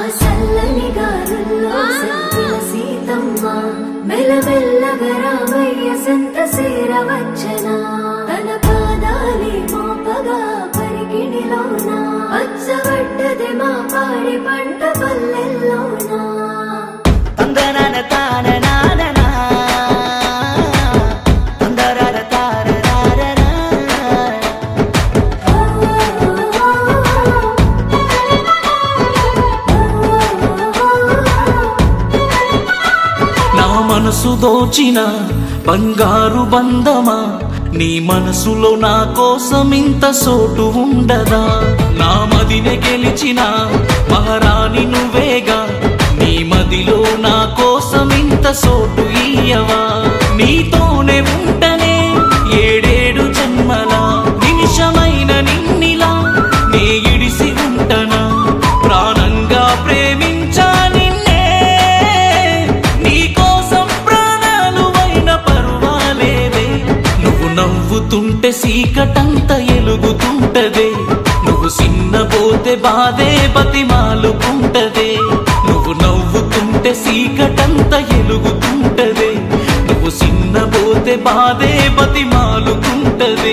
చల్లని గారుల్లో సంచిన సీతమ్మ మెల్లమెల్లగా రామయ్య సంత సేరవచ్చనా తన పాదాలే మోపగా పరికిణిలోన అచ్చబడ్డది మా పాడి పంట పల్లెల్లోనా తందనన తాన నాననా. తందరర తారరారరా. నా మనసు దోచిన బంగారు బంధమా నీ మనసులో నా కోసం ఇంత సోటు ఉండదా నా మదిని గెలిచిన మహారాణి నువ్వేగా నీ మదిలో నా కోసం ఇంత సోటు ఇయ్యవా నీతోనే ఉంటనే ఏడేడు జన్మల నిమిషమైన నిన్నిలా నే ఇడిసి ఉంటనా ప్రాణంగా ప్రేమించా నిన్నే నీకోసం ప్రాణాలు అయిన పర్వాలేదే నువ్వు నవ్వుతుంటే సీకటంత ఎలుగుతుంటదే నువ్వు సిన్నపోతే బాధే బతిమాలుకుంటదే నువ్వు నవ్వుతుంటే సీకటంత ఎలుగుతుంటదే నువ్వు సిన్నపోతే బాధే బతిమాలుకుంటదే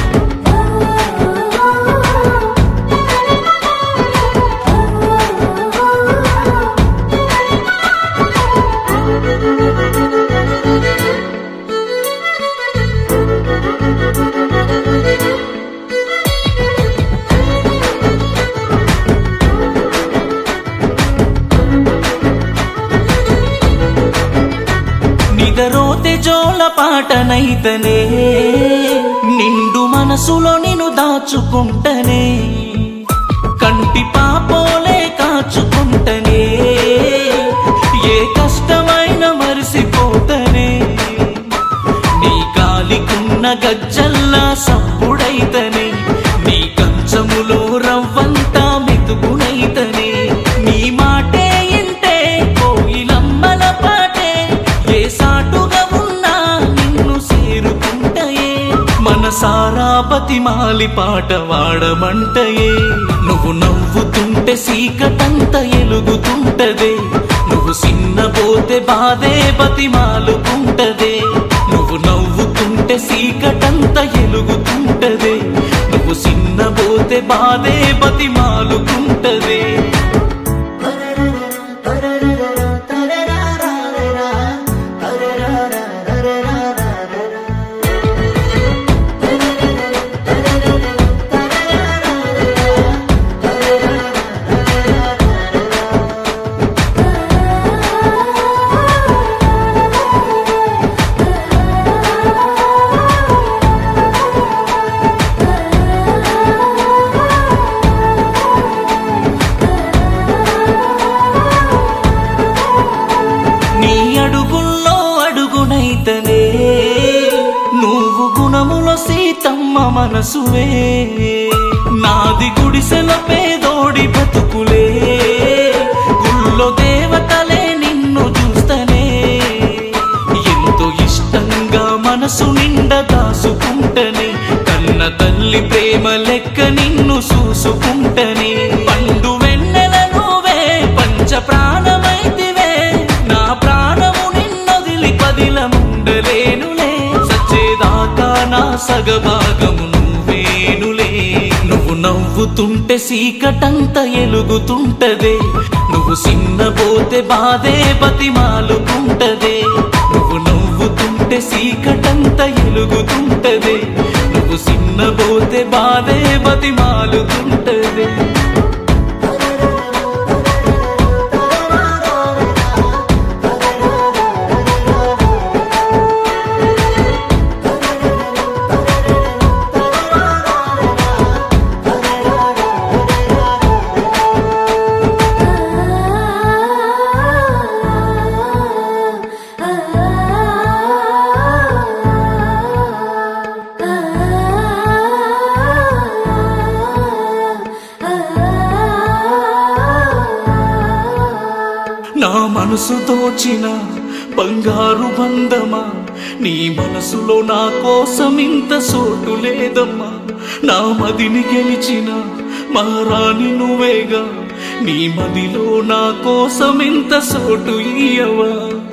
నిదరోతే జోల పాటనైతనే నిండు మనసులో నిన్ను దాచుకుంటనే కంటి పాపోలే కాచుకుంటనే ఏ కష్టమైన మరిసిపోతనే నీ కాలికున్న గజ్జల్లా సప్పుడైతనే నీ కంచములో రవ్వంతా మెతుకునైతనే నీ మాటే ఇంటే కోయిలమ్మల పాటే ఏ సాటుగా ఉన్నా నిన్ను చేరుకుంటయే మనసారా బతిమాలి పాట వాడమంటయే నువ్వు నవ్వుతుంటే సీకటంత ఎలుగుతుంటదే నువ్వు సిన్నపోతే బాధే బతిమాలుకుంటదే నువ్వు నవ్వుతుంటే సీకటంత ఎలుగుతుంటదే నువ్వు సిన్నపోతే బాధే బతిమాలుకుంటదే నీ అడుగుల్లో అడుగునైతనే నువ్వు గుణములో సీతమ్మ మనసువే నాది గుడిసెల పేదోడి బతుకులే గుళ్ళో దేవతలే నిన్ను చూస్తనే ఎంతో ఇష్టంగా మనసు నిండా దాసుకుంటనే కన్న తల్లి ప్రేమ లెక్క నిన్ను చూసుకుంటనే పండు వెన్నెల నువ్వే పంచ ప్రాణమైతివే నా ప్రాణము నిన్నొదిలి పదిలముండలేనులే సచ్చేదాకా నా సగభాగము నువ్వేనులే నువ్వు నవ్వుతుంటే సీకటంత ఎలుగుతుంటదే నువ్వు సిన్నపోతే బాధే బతిమాలుకుంటదే నువ్వు నవ్వుతుంటే సీకటంత ఎలుగుతుంటదే నువ్వు సిన్నపోతే బాధే బతిమాలుకుంటదే నా మనసు దోచిన బంగారు బంధమా నీ మనసులో నా కోసం ఇంత సోటు లేదమ్మా నా మదిని గెలిచిన మహారాణి నువ్వేగా నీ మదిలో నా కోసం ఇంత సోటు ఇయ్యవా